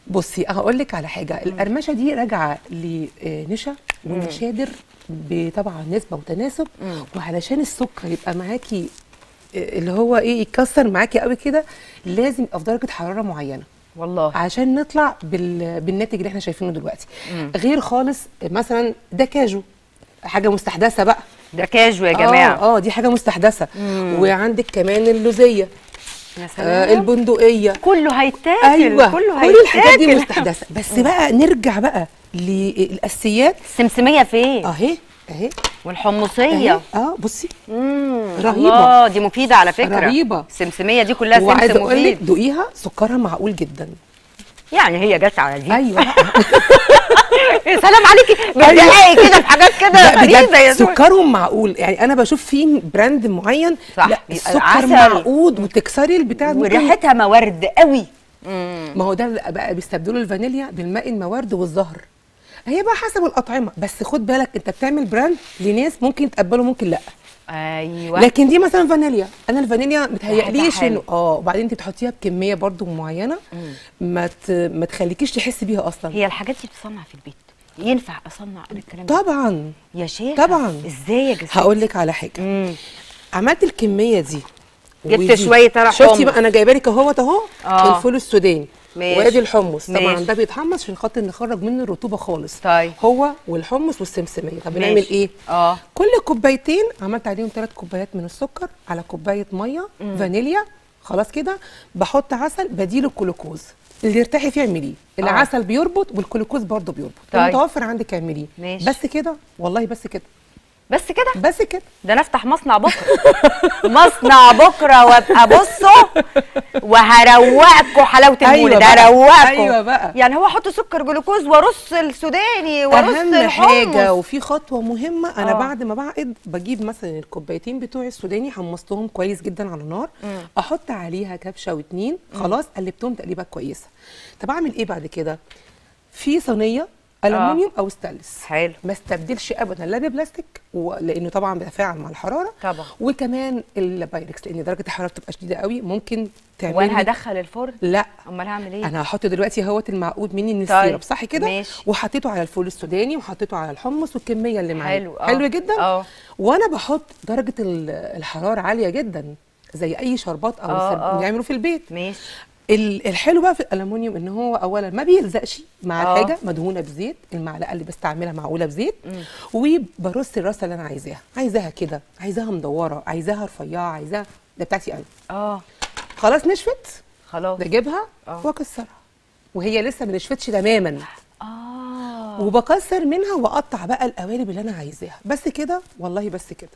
بصي هقول لك على حاجه القرمشه دي راجعه لنشا والمشادر بطبعا نسبه وتناسب وعلشان السكر يبقى معاكي آه، اللي هو ايه يتكسر معاكي قوي كده لازم يبقى في درجه حراره معينه والله عشان نطلع بال... بالناتج اللي احنا شايفينه دلوقتي غير خالص مثلا ده كاجو حاجه مستحدثه بقى ده كاجو يا جماعه اه, آه دي حاجه مستحدثه وعندك كمان اللوزيه يا آه سلام البندقيه كله هيتاكل ايوه كله كل الحاجات دي هيتاكل. مستحدثه بس بقى نرجع بقى للاساسيات السمسميه فين اهي اهي والحمصيه اهي اه بصي مم. رهيبة. الله دي مفيده على فكره رهيبة. السمسميه دي كلها وعايزه سمسم اقول لك مفيد دوقيها سكرها معقول جدا يعني هي جت على دي ايوه يا سلام عليكي بتدققي كده في حاجات كده لا غريبه يا بجد زوي. سكرهم معقول يعني انا بشوف في براند معين صح، لا بيبقى السكر عسل. معقود وتكسري البتاع ممكن- وريحتها موارد قوي ما هو ده بقى بيستبدلوا الفانيليا بالماء الموارد والزهر هي بقى حسب الاطعمه بس خد بالك انت بتعمل براند لناس ممكن يتقبلوا ممكن لا ايوه لكن دي مثلا فانيليا انا الفانيليا متهيأليش حلو. انه اه وبعدين انت بتحطيها بكميه برضو معينه ما ت... ما تخليكيش تحسي بيها اصلا هي الحاجات دي بتصنع في البيت ينفع اصنع انا الكلام ده طبعا يا شيخ طبعا. ازاي يا جسد هقول لك على حاجه امم عملت الكميه دي جبت ودي. شوية طرح شفتي حمص. بقى انا جايبه لك اهوت اهو آه. الفول السوداني ماشي. وادي الحمص طبعا ماشي. ده بيتحمص عشان خاطر نخرج منه الرطوبه خالص طيب. هو والحمص والسمسميه طب بنعمل ماشي. ايه اه كل كوبايتين عملت عليهم ثلاث كوبايات من السكر على كوبايه ميه فانيليا خلاص كده بحط عسل بديل الجلوكوز اللي يرتاحي فيه اعمليه العسل بيربط والجلوكوز برضه بيربط طيب. المتوفر عندك اعمليه ماشي. بس كده والله بس كده بس كده بس كده ده نفتح مصنع بكره مصنع بكره وابقى بصوا وهروقكم حلاوه أيوة المولد بقى. هروقكم أيوة بقى. يعني هو احط سكر جلوكوز وارص السوداني وارص اهم الحمص حاجه وفي خطوه مهمه انا آه. بعد ما بعقد بجيب مثلا الكوبايتين بتوعي السوداني حمصتهم كويس جدا على النار احط عليها كبشه واتنين خلاص قلبتهم تقليبه كويسه طب اعمل ايه بعد كده في صينيه الومنيوم او ستانلس حلو ما استبدلش ابدا لا ببلاستيك و- لانه طبعا بيتفاعل مع الحراره طبعا. وكمان البايركس لان درجه الحراره بتبقى شديده قوي ممكن تعمل وانا هدخل الفرن لا امال هعمل ايه انا هحط دلوقتي اهوت المعقود مني من طيب، السيرب صح كده ماشي. وحطيته على الفول السوداني وحطيته على الحمص والكميه اللي معايا حلو، آه. حلو جدا آه. وانا بحط درجه ال- الحراره عاليه جدا زي اي شربات او آه، سب- آه. بنعمله في البيت ماشي ال- الحلو بقى في الالومنيوم ان هو اولا ما بيلزقش مع آه. الحاجه مدهونه بزيت المعلقه اللي بستعملها معقوله بزيت وبرص الرصه اللي انا عايزاها عايزاها كده عايزاها مدوره عايزاها رفيعه عايزاها ده بتاعتي انا اه خلاص نشفت خلاص بجيبها آه. واكسرها وهي لسه ما نشفتش تماما اه وبكسر منها واقطع بقى القوالب اللي انا عايزاها بس كده والله بس كده